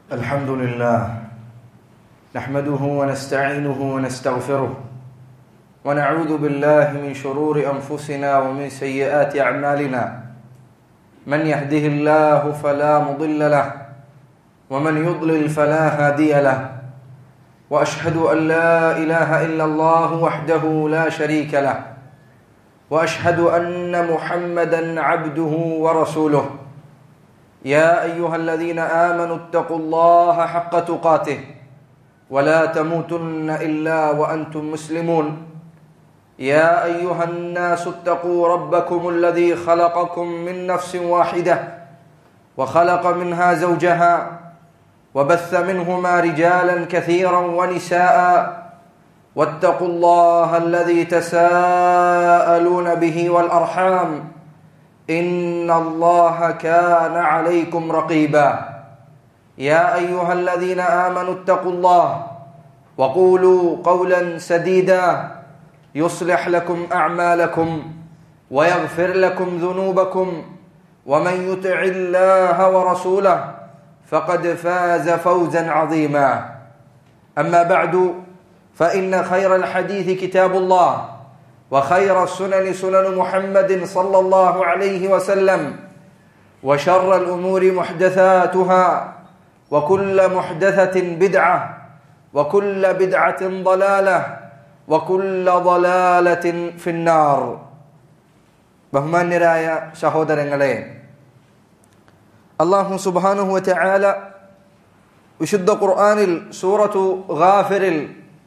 الحمد لله نحمده ونستعينه ونستغفره ونعوذ بالله من شرور انفسنا ومن سيئات اعمالنا من يهده الله فلا مضل له ومن يضلل فلا هادي له واشهد ان لا اله الا الله وحده لا شريك له واشهد ان محمدا عبده ورسوله يا ايها الذين امنوا اتقوا الله حق تقاته ولا تموتن الا وانتم مسلمون يا ايها الناس اتقوا ربكم الذي خلقكم من نفس واحده وخلق منها زوجها وبث منهما رجالا كثيرا ونساء واتقوا الله الذي تساءلون به والارحام ان الله كان عليكم رقيبا يا ايها الذين امنوا اتقوا الله وقولوا قولا سديدا يصلح لكم اعمالكم ويغفر لكم ذنوبكم ومن يطع الله ورسوله فقد فاز فوزا عظيما اما بعد فان خير الحديث كتاب الله وخير السنن سنن محمد صلى الله عليه وسلم وشر الامور محدثاتها وكل محدثه بدعه وكل بدعه ضلاله وكل ضلاله في النار ബഹുമാന്യരായ സഹോദരങ്ങളെ അള്ളാഹു സുബാനുഹു ചായാല വിശുദ്ധ ഖുർആാനിൽ സൂറത്തു ഗാഫിറിൽ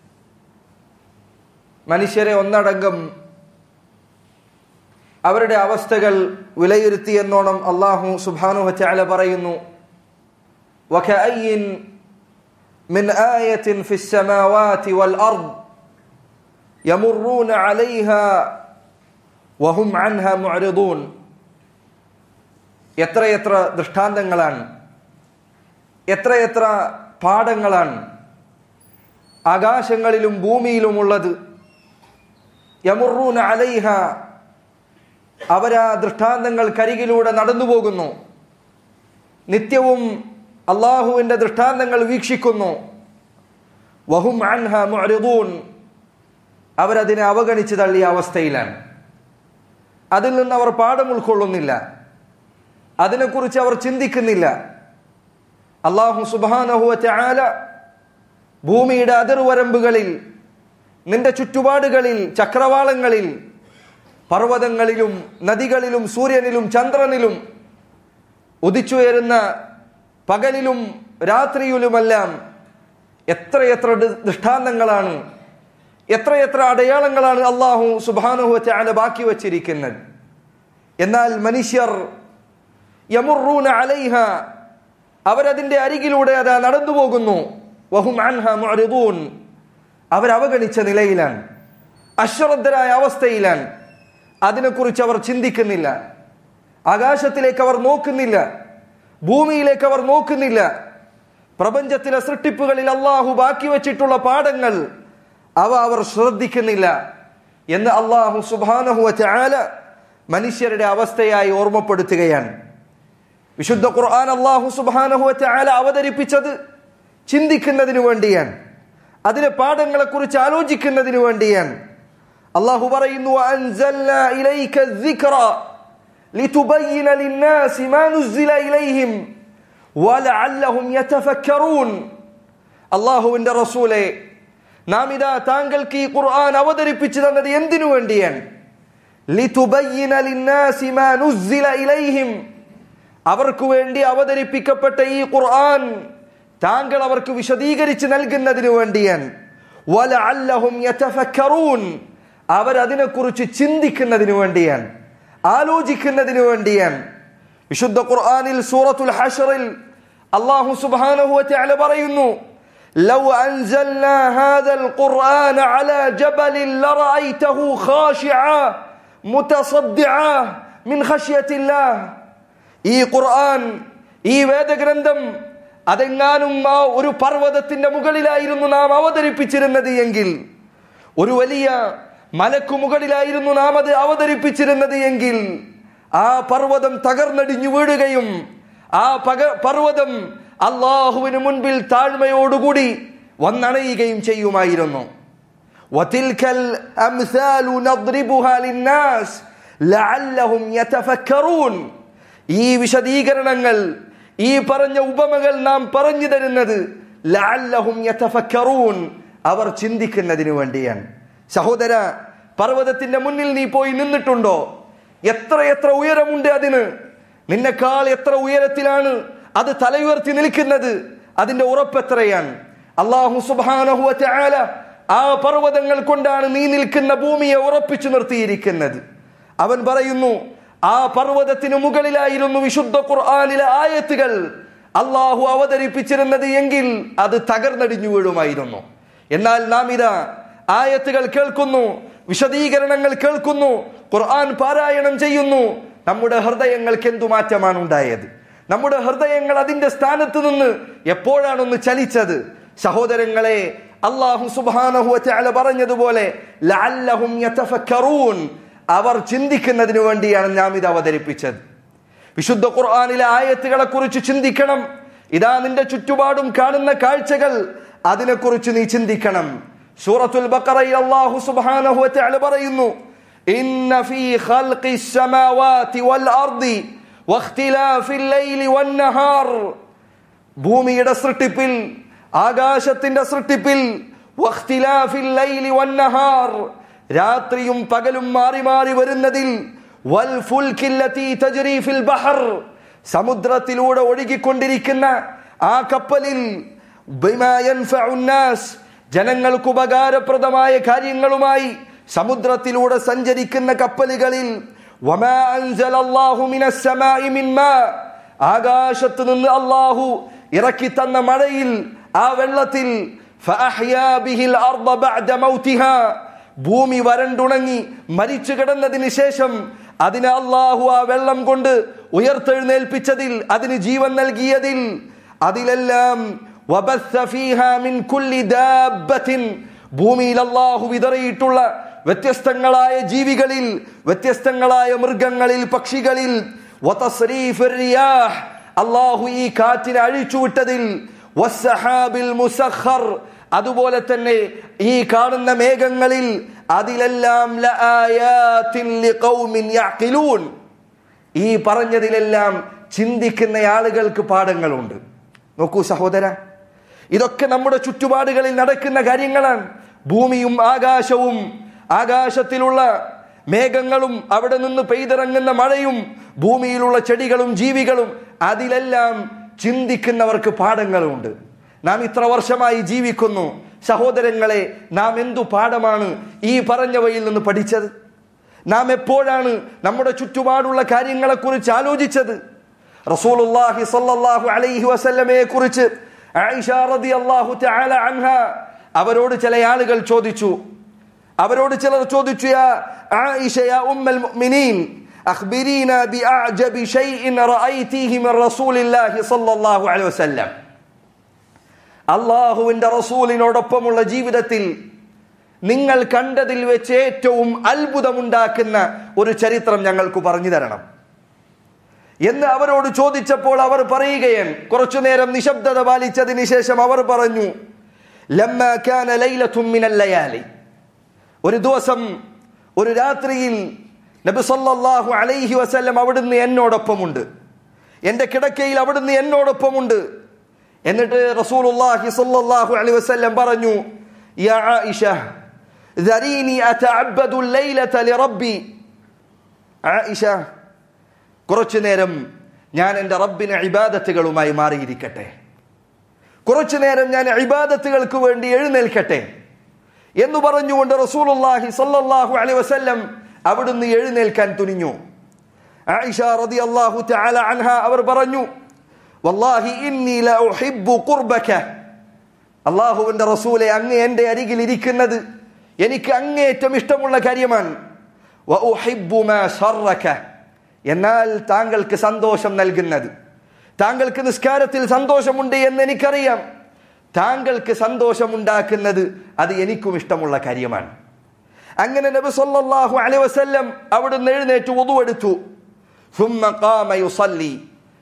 മനുഷ്യരെ ഒന്നടങ്കം അവരുടെ അവസ്ഥകൾ വിലയിരുത്തി എന്നോണം അള്ളാഹു സുബാനു ചാല പറയുന്നു وكأي من آية في السماوات والأرض يمرون عليها وهم عنها معرضون എത്രയെത്ര ദൃഷ്ടാന്തങ്ങളാണ് എത്രയെത്ര പാഠങ്ങളാണ് ആകാശങ്ങളിലും ഭൂമിയിലുമുള്ളത് യമുറൂന അലൈഹ അവരാ ദൃഷ്ടാന്തങ്ങൾ കരികിലൂടെ നടന്നു പോകുന്നു നിത്യവും അള്ളാഹുവിന്റെ ദൃഷ്ടാന്തങ്ങൾ വീക്ഷിക്കുന്നു വഹും അൻഹ മുഅ്രിദൂൻ അവരതിനെ അവഗണിച്ച് തള്ളിയ അവസ്ഥയിലാണ് അതിൽ നിന്ന് അവർ പാഠം ഉൾക്കൊള്ളുന്നില്ല അതിനെക്കുറിച്ച് അവർ ചിന്തിക്കുന്നില്ല അള്ളാഹു സുബാനഹുവ ചാല ഭൂമിയുടെ അതിർവരമ്പുകളിൽ നിന്റെ ചുറ്റുപാടുകളിൽ ചക്രവാളങ്ങളിൽ പർവ്വതങ്ങളിലും നദികളിലും സൂര്യനിലും ചന്ദ്രനിലും ഉദിച്ചുയരുന്ന പകലിലും രാത്രിയിലുമെല്ലാം എത്രയെത്ര ദൃഷ്ടാന്തങ്ങളാണ് എത്രയെത്ര അടയാളങ്ങളാണ് അള്ളാഹു സുബാനുഹു ചാല ബാക്കി വച്ചിരിക്കുന്നത് എന്നാൽ മനുഷ്യർ യമുറൂന അലൈഹ അവരതിന്റെ അരികിലൂടെ അതാ നടന്നു പോകുന്നു വഹും അൻഹ മുഅ്രിദൂൻ അവരവഗണിച്ച നിലയിലാണ് അശ്രദ്ധരായ അവസ്ഥയിലാണ് അതിനെക്കുറിച്ച് അവർ ചിന്തിക്കുന്നില്ല ആകാശത്തിലേക്ക് അവർ നോക്കുന്നില്ല ഭൂമിയിലേക്ക് അവർ നോക്കുന്നില്ല പ്രപഞ്ചത്തിലെ സൃഷ്ടിപ്പുകളിൽ അള്ളാഹു ബാക്കി വച്ചിട്ടുള്ള പാഠങ്ങൾ അവ അവർ ശ്രദ്ധിക്കുന്നില്ല എന്ന് അള്ളാഹു സുബാനഹുവ ചാല മനുഷ്യരുടെ അവസ്ഥയായി ഓർമ്മപ്പെടുത്തുകയാണ് വിശുദ്ധ ഖുർആൻ അള്ളാഹു സുബാനഹുവ ചാല അവതരിപ്പിച്ചത് ചിന്തിക്കുന്നതിനു വേണ്ടിയാണ് അതിലെ പാഠങ്ങളെ കുറിച്ച് ആലോചിക്കുന്നതിനു വേണ്ടിയാണ് അള്ളാഹു പറയുന്നു لتبين للناس ما نزل إليهم ولعلهم يتفكرون അള്ളാഹുവിന്റെ റസൂലെ നാം ഇതാ താങ്കൾക്ക് ഈ ഖുർആൻ അവതരിപ്പിച്ചു തന്നത് എന്തിനു വേണ്ടിയാണ് അവർക്ക് വേണ്ടി അവതരിപ്പിക്കപ്പെട്ട ഈ ഖുർആൻ താങ്കൾ അവർക്ക് വിശദീകരിച്ച് നൽകുന്നതിനു വേണ്ടിയാണ് അവരതിനെക്കുറിച്ച് ചിന്തിക്കുന്നതിനു വേണ്ടിയാണ് ആലോചിക്കുന്നതിനു വേണ്ടിയാണ് വിശുദ്ധ ഖുർആനിൽ സൂറത്തുൽ ഹഷറിൽ അല്ലാഹു സുബ്ഹാനഹു വതആല പറയുന്നു لو أنزلنا هذا القرآن على جبل لرأيته خاشعا متصدعا من خشية الله ഈ ഖുർആൻ ഈ വേദഗ്രന്ഥം അതെങ്ങാനും ആ ഒരു പർവ്വതത്തിന്റെ മുകളിലായിരുന്നു നാം അവതരിപ്പിച്ചിരുന്നത് എങ്കിൽ ഒരു വലിയ മലക്കു മുകളിലായിരുന്നു നാം അത് അവതരിപ്പിച്ചിരുന്നത് എങ്കിൽ ആ പർവ്വതം തകർന്നടിഞ്ഞു വീഴുകയും ആ പക പർവ്വതം അള്ളാഹുവിന് മുൻപിൽ താഴ്മയോടുകൂടി വന്നണയുകയും ചെയ്യുമായിരുന്നു وتلك الأمثال نضربها للناس لعلهم يتفكرون ഈ വിശദീകരണങ്ങൾ ഈ പറഞ്ഞ ഉപമകൾ നാം പറഞ്ഞു തരുന്നത് ലഅല്ലഹും യതഫക്കറൂൻ അവർ ചിന്തിക്കുന്നതിന് വേണ്ടിയാണ് സഹോദര പർവ്വതത്തിന്റെ മുന്നിൽ നീ പോയി നിന്നിട്ടുണ്ടോ എത്ര എത്ര ഉയരമുണ്ട് അതിന് നിന്നെക്കാൾ എത്ര ഉയരത്തിലാണ് അത് തലയുയർത്തി നിൽക്കുന്നത് അതിന്റെ ഉറപ്പെത്രയാണ് അള്ളാഹു സുബാനഹു ആല ആ പർവ്വതങ്ങൾ കൊണ്ടാണ് നീ നിൽക്കുന്ന ഭൂമിയെ ഉറപ്പിച്ചു നിർത്തിയിരിക്കുന്നത് അവൻ പറയുന്നു ആ പർവ്വതത്തിന് മുകളിലായിരുന്നു വിശുദ്ധ ഖുർആാനിലെ ആയത്തുകൾ അള്ളാഹു അവതരിപ്പിച്ചിരുന്നത് എങ്കിൽ അത് തകർന്നടിഞ്ഞു വീഴുമായിരുന്നു എന്നാൽ നാം ഇതാ ആയത്തുകൾ കേൾക്കുന്നു വിശദീകരണങ്ങൾ കേൾക്കുന്നു ഖുർആൻ പാരായണം ചെയ്യുന്നു നമ്മുടെ ഹൃദയങ്ങൾക്ക് എന്തു മാറ്റമാണ് ഉണ്ടായത് നമ്മുടെ ഹൃദയങ്ങൾ അതിന്റെ സ്ഥാനത്ത് നിന്ന് എപ്പോഴാണൊന്ന് ചലിച്ചത് സഹോദരങ്ങളെ അള്ളാഹു സുബാനഹു അല പറഞ്ഞതുപോലെ ലഅല്ലഹും യതഫക്കറൂൻ അവർ ചിന്തിക്കുന്നതിന് വേണ്ടിയാണ് നാം ഇത് അവതരിപ്പിച്ചത് വിശുദ്ധ ഖുർആാനിലെ ആയത്തുകളെ കുറിച്ച് ചിന്തിക്കണം ഇതാ നിന്റെ ചുറ്റുപാടും കാണുന്ന കാഴ്ചകൾ അതിനെക്കുറിച്ച് നീ ചിന്തിക്കണം സൂറത്തുൽ ബഖറയിൽ അല്ലാഹു സുബ്ഹാനഹു വതആല പറയുന്നു ഇന്ന ഫീ ഖൽഖിസ് സമാവാതി വൽ അർദി വഖ്തിലാഫിൽ ലൈലി വൻ നഹാർ ഭൂമിയുടെ സൃഷ്ടിപ്പിൽ ആകാശത്തിന്റെ സൃഷ്ടിപ്പിൽ വഖ്തിലാഫിൽ ലൈലി വൻ നഹാർ രാത്രിയും പകലും മാറി മാറി വരുന്നതിൽ വൽ ഫുൽകില്ലതി തജ്രി ഫിൽ ബഹർ സമുദ്രത്തിലൂടെ ഒഴുകിക്കൊണ്ടിരിക്കുന്ന ആ കപ്പലിൽ ബിമാ യൻഫഉ നാസ് ജനങ്ങൾക്ക് ഉപകാരപ്രദമായ കാര്യങ്ങളുമായി സമുദ്രത്തിലൂടെ സഞ്ചരിക്കുന്ന കപ്പലുകളിൽ വമാ അൻസലല്ലാഹു മിനസ് സമാഇ മിൻ മാ ആകാശത്ത് നിന്ന് അള്ളാഹു ഇറക്കി തന്ന മഴയിൽ ആ വെള്ളത്തിൽ ഫഅഹ്യാ ബിഹിൽ അർദ ബഅദ മൗതിഹാ ഭൂമി വരണ്ടുണങ്ങി മരിച്ചു കിടന്നതിന് ശേഷം അതിന് അള്ളാഹു ആ വെള്ളം കൊണ്ട് ഉയർത്തെഴുന്നേൽപ്പിച്ചതിൽ അതിന് ജീവൻ നൽകിയതിൽ അതിലെല്ലാം വബസ്സ ഫീഹാ മിൻ കുല്ലി ദാബത്തിൻ ഭൂമിയിൽ അള്ളാഹു വിതറിയിട്ടുള്ള വ്യത്യസ്തങ്ങളായ ജീവികളിൽ വ്യത്യസ്തങ്ങളായ മൃഗങ്ങളിൽ പക്ഷികളിൽ വതസ്രീഫിർ റിയാഹ് അള്ളാഹു ഈ കാറ്റിനെ അഴിച്ചുവിട്ടതിൽ വസ്സഹാബിൽ മുസഖർ അതുപോലെ തന്നെ ഈ കാണുന്ന മേഘങ്ങളിൽ അതിലെല്ലാം ലആയാത്തിൻ ലിഖൗമിൻ യഅഖിലൂൻ ഈ പറഞ്ഞതിലെല്ലാം ചിന്തിക്കുന്ന ആളുകൾക്ക് പാഠങ്ങളുണ്ട് നോക്കൂ സഹോദര ഇതൊക്കെ നമ്മുടെ ചുറ്റുപാടുകളിൽ നടക്കുന്ന കാര്യങ്ങളാണ് ഭൂമിയും ആകാശവും ആകാശത്തിലുള്ള മേഘങ്ങളും അവിടെ നിന്ന് പെയ്തിറങ്ങുന്ന മഴയും ഭൂമിയിലുള്ള ചെടികളും ജീവികളും അതിലെല്ലാം ചിന്തിക്കുന്നവർക്ക് പാഠങ്ങളുണ്ട് നാം ഇത്ര വർഷമായി ജീവിക്കുന്നു സഹോദരങ്ങളെ നാം എന്തു പാഠമാണ് ഈ പറഞ്ഞവയിൽ നിന്ന് പഠിച്ചത് നാം എപ്പോഴാണ് നമ്മുടെ ചുറ്റുപാടുള്ള കാര്യങ്ങളെ കുറിച്ച് ആലോചിച്ചത് റസൂലുള്ളാഹി സ്വല്ലല്ലാഹു അലൈഹി വസല്ലമയെ കുറിച്ച് ആയിഷ റളിയല്ലാഹു തആല അൻഹ അവരോട് ചില ആളുകൾ ചോദിച്ചു അവരോട് ചിലർ ചോദിച്ചു യാ ആയിഷ യാ ഉമ്മൽ മുഅ്മിനീൻ അഖ്ബിരീന ബിഅഅജബി ഷൈഇൻ റഅയ്തീഹി മിൻ റസൂലില്ലാഹി സ്വല്ലല്ലാഹു അലൈഹി വസല്ലം അള്ളാഹുവിന്റെ റസൂലിനോടൊപ്പമുള്ള ജീവിതത്തിൽ നിങ്ങൾ കണ്ടതിൽ വെച്ച് ഏറ്റവും അത്ഭുതമുണ്ടാക്കുന്ന ഒരു ചരിത്രം ഞങ്ങൾക്ക് പറഞ്ഞു തരണം എന്ന് അവരോട് ചോദിച്ചപ്പോൾ അവർ പറയുകയാണ് കുറച്ചു നേരം നിശബ്ദത പാലിച്ചതിന് ശേഷം അവർ പറഞ്ഞു ലമ്മ കാന ലൈലത്തും മിനൽ ലയാലി ഒരു ദിവസം ഒരു രാത്രിയിൽ നബി സല്ലല്ലാഹു അലൈഹി വസല്ലം അവിടുന്ന് എന്നോടൊപ്പമുണ്ട് എൻ്റെ കിടക്കയിൽ അവിടുന്ന് എന്നോടൊപ്പമുണ്ട് എന്നിട്ട് റസൂലുള്ളാഹി സ്വല്ലല്ലാഹു അലൈഹി വസല്ലം പറഞ്ഞു യാ ആയിഷ ذريني أتعبد الليلة لربي ആയിഷ കുറച്ചു നേരം ഞാൻ എൻ്റെ റബ്ബിന് ഇബാദത്തുകളുമായി മാറിയിരിക്കട്ടെ കുറച്ചു നേരം ഞാൻ ഇബാദത്തുകൾക്ക് വേണ്ടി എഴുന്നേൽക്കട്ടെ എന്ന് പറഞ്ഞുകൊണ്ട് റസൂലുള്ളാഹി സ്വല്ലല്ലാഹു അലൈഹി വസല്ലം അവിടുന്ന് എഴുന്നേൽക്കാൻ തുനിഞ്ഞു ആയിഷ റളിയല്ലാഹു തആല അൻഹ അവർ പറഞ്ഞു വല്ലാഹി ഇന്നി ലഉഹിബ്ബു ഖുർബക അള്ളാഹുവിന്റെ റസൂലെ അങ്ങ് എൻ്റെ അരികിൽ ഇരിക്കുന്നത് എനിക്ക് അങ്ങേറ്റം ഇഷ്ടമുള്ള കാര്യമാണ് വഉഹിബ്ബു മാ ശർറക എന്നാൽ താങ്കൾക്ക് സന്തോഷം നൽകുന്നത് താങ്കൾക്ക് നിസ്കാരത്തിൽ സന്തോഷമുണ്ട് എന്ന് എനിക്കറിയാം താങ്കൾക്ക് സന്തോഷമുണ്ടാക്കുന്നത് അത് എനിക്കും ഇഷ്ടമുള്ള കാര്യമാണ് അങ്ങനെ നബി സല്ലല്ലാഹു അലൈഹി വസല്ലം അവിടുന്ന് എഴുന്നേറ്റ് വുദു എടുത്തു ثم قام يصلي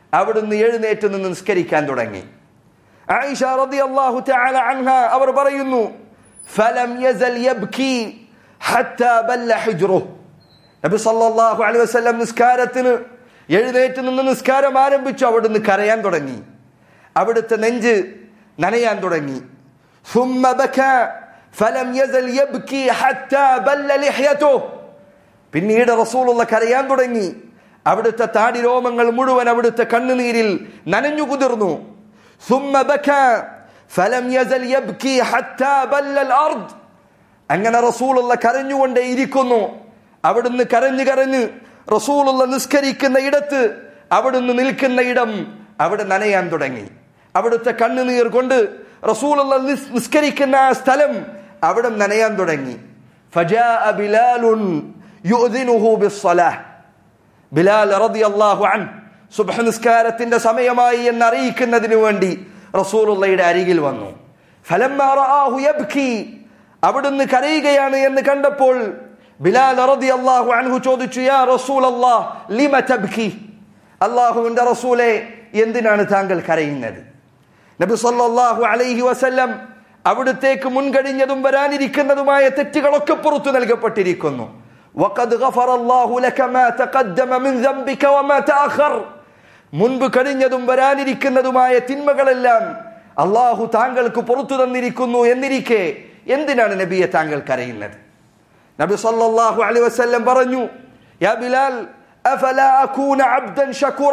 അവിടുന്ന് എഴുന്നേറ്റ് നിന്ന് നിസ്കരിക്കാൻ തുടങ്ങി ആയിഷ റളിയല്ലാഹു തആല അൻഹ അവർ പറയുന്നു ഫലം യസൽ യബ്കി ഹത്താ ബല്ല ഹിജ്റുഹു നബി സല്ലല്ലാഹു അലൈഹി വസല്ലം നിസ്കാരത്തിന് എഴുന്നേറ്റ് നിന്ന് നിസ്കാരം ആരംഭിച്ചു അവിടുന്ന് കരയാൻ തുടങ്ങി അവിടുത്തെ നെഞ്ച് നനയാൻ തുടങ്ങി ثم بكى فلم يزل يبكي حتى بل لحيته പിന്നീട് റസൂലുള്ള കരയാൻ തുടങ്ങി അവിടുത്തെ താടി രോമങ്ങൾ മുഴുവൻ അവിടുത്തെ കണ്ണുനീരിൽ നനഞ്ഞു കുതിർന്നു ثم بكى فلم يزل يبكي حتى بل الارض അങ്ങനെ റസൂലുള്ള കരഞ്ഞുകൊണ്ടേ ഇരിക്കുന്നു അവിടുന്ന് കരഞ്ഞു കരഞ്ഞ് റസൂലുള്ള നിസ്കരിക്കുന്ന ഇടത്ത് അവിടുന്ന് നിൽക്കുന്ന ഇടം അവിടെ നനയാൻ തുടങ്ങി അവിടുത്തെ കണ്ണുനീർ കൊണ്ട് റസൂലുള്ള നിസ്- നിസ്കരിക്കുന്ന ആ സ്ഥലം അവിടെ നനയാൻ തുടങ്ങി فجاء بلال يؤذنه بالصلاة ബിലാൽ റളിയല്ലാഹു അൻ സുബ്ഹ് നിസ്കാരത്തിന്റെ സമയമായി എന്ന് അറിയിക്കുന്നതിന് വേണ്ടി റസൂലുള്ളയുടെ അരികിൽ വന്നു ഫലമ്മ റആഹു യബ്കി അവിടുന്ന് കരയുകയാണ് എന്ന് കണ്ടപ്പോൾ ബിലാൽ റളിയല്ലാഹു അൻഹു ചോദിച്ചു യാ റസൂലല്ലാഹ് ലിമ തബ്കി അല്ലാഹുവിന്റെ റസൂലേ എന്തിനാണ് താങ്കൾ കരയുന്നത് നബി സല്ലല്ലാഹു അലൈഹി വസല്ലം അവിടുത്തേക്ക് മുൻകഴിഞ്ഞതും വരാനിരിക്കുന്നതുമായ തെറ്റുകളൊക്കെ പുറത്തു നൽകപ്പെട്ടിരിക്കുന്നു وقد غفر الله لك ما تقدم من ذنبك وما تأخر മുൻപ് കഴിഞ്ഞതും വരാനിരിക്കുന്നതുമായ തിന്മകളെല്ലാം അള്ളാഹു താങ്കൾക്ക് പുറത്തു തന്നിരിക്കുന്നു എന്നിരിക്കെ എന്തിനാണ് നബിയെ താങ്കൾ കരയുന്നത് നബി സല്ലല്ലാഹു അലൈഹി വസല്ലം പറഞ്ഞു യാ ബിലാൽ അഫലാ അകൂന അബ്ദൻ ശകുറ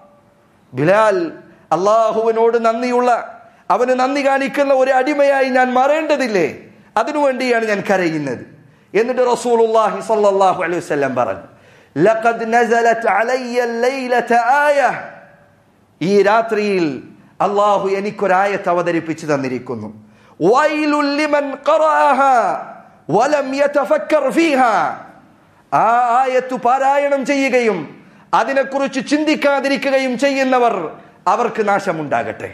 ബിലാൽ അള്ളാഹുവിനോട് നന്ദിയുള്ള അവന് നന്ദി കാണിക്കുന്ന ഒരു അടിമയായി ഞാൻ മാറേണ്ടതില്ലേ അതിനുവേണ്ടിയാണ് ഞാൻ കരയുന്നത് എന്നിട്ട് റസൂലുള്ളാഹി സ്വല്ലല്ലാഹു അലൈഹി വസല്ലം പറഞ്ഞു ലഖദ് നസലത് അലയ്യ ലൈലത ആയ ഈ രാത്രിയിൽ അള്ളാഹു എനിക്കൊരായത്ത് അവതരിപ്പിച്ചു തന്നിരിക്കുന്നു വൈലുൽ ലിമൻ ഖറഅഹ വലം യതഫക്കർ ഫീഹ ആ ആയത്ത് പാരായണം ചെയ്യുകയും അതിനെക്കുറിച്ച് ചിന്തിക്കാതിരിക്കുകയും ചെയ്യുന്നവർ അവർക്ക് നാശമുണ്ടാകട്ടെ